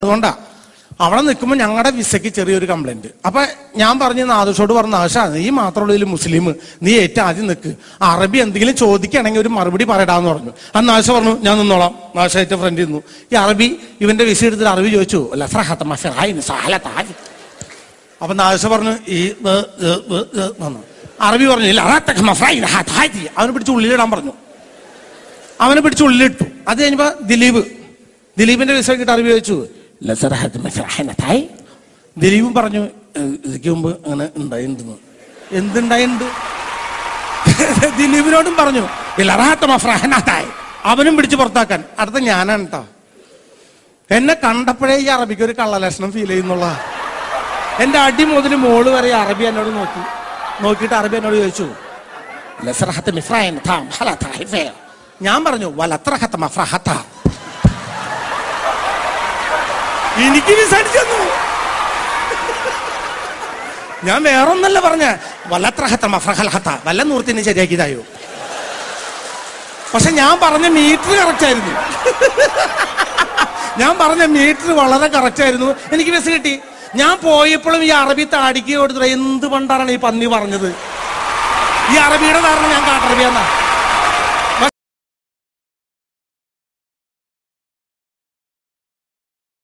അതുകൊണ്ടാ അവിടെ നിൽക്കുമ്പോൾ ഞങ്ങളുടെ വിസയ്ക്ക് ചെറിയൊരു കംപ്ലൈന്റ് അപ്പൊ ഞാൻ പറഞ്ഞു നാദുഷോട് പറഞ്ഞു ആശാ നീ മാത്രമുള്ള ഇതിൽ മുസ്ലിം നീ ഏറ്റവും ആദ്യം നിൽക്ക് അറബി എന്തെങ്കിലും ചോദിക്കുകയാണെങ്കിൽ ഒരു മറുപടി പറയടാന്ന് പറഞ്ഞു അന്ന് ആശ പറഞ്ഞു ഞാൻ നിന്നോളാം ആശ ഏറ്റവും ഫ്രണ്ട് നിന്നു ഈ അറബി ഇവന്റെ വിസ എടുത്തിട്ട് അറബി ചോദിച്ചു "ല ഫ്രഹത്ത മഫിറായിന് സഹലത്തായി." അപ്പൊ നാശ പറഞ്ഞു ഈ ബ, ഏ, ബ, ഏ വന്നു അറബി പറഞ്ഞു "ഇല്ല, റത്തക മഫ്രായിന ഹത്തായി." അവനെ പിടിച്ച് ഉള്ളിലിടാൻ പറഞ്ഞു അവനെ പിടിച്ച് ഉള്ളിലിട്ടു അത് കഴിഞ്ഞപ്പോ ദിലീപ് ദിലീപിന്റെ വിസ കിട്ടി അറബി ചോദിച്ചു "ലസറഹത്ത് മഫ്രാഹിനത്തായി." ദിലീപും പറഞ്ഞു "ഏ, ഇതിക്ക് മുമ്പ് അങ്ങനെ ഉണ്ടായിണ്ടെന്ന് എന്തുണ്ടായിട്ടുണ്ട് ദിലീപിനോടും പറഞ്ഞു "ഇല്ലറാത്ത മഫ്രാഹിനത്തായി." അവനും പിടിച്ച് പുറത്താക്കാൻ അടുത്ത ഞാനാണ് കേട്ടോ എന്നെ കണ്ടപ്പോഴേ ഈ അറബിക്ക് ഒരു കള്ളലക്ഷണം ഫീൽ ചെയ്യുന്നുള്ള എന്റെ അടി മുതൽ മോള് വരെ ഈ അറബി എന്നോട് നോക്കി നോക്കിയിട്ട് അറബി എന്നോട് ചോദിച്ചു "ലസറഹത്ത് മിഫ്രായിൻ താം ഹലത്ത ഹൈഫേ." ഞാൻ പറഞ്ഞു വലത്രഹത്ത മഫ്രഹത്ത എനിക്ക് വിസടിച്ചു ഞാൻ വേറൊന്നല്ല പറഞ്ഞ വലത്രഹത്ത മഫ്രഹലഹത്ത വല്ല നൂറത്തിന് ശരിയാക്കിയതായോ പക്ഷെ ഞാൻ പറഞ്ഞ മീറ്റർ കറക്റ്റ് ആയിരുന്നു ഞാൻ പറഞ്ഞ മീറ്റർ വളരെ കറക്റ്റ് ആയിരുന്നു എനിക്ക് ബസ് കിട്ടി ഞാൻ പോയപ്പോഴും ഈ അറബി താടിക്ക് കൊടുത്തിട്ട് എന്ത് പണ്ടാണ് ഈ പന്നി പറഞ്ഞത് ഈ അറബിയുടെ കാരണം ഞാൻ കാട്ടറബിയാന്നാ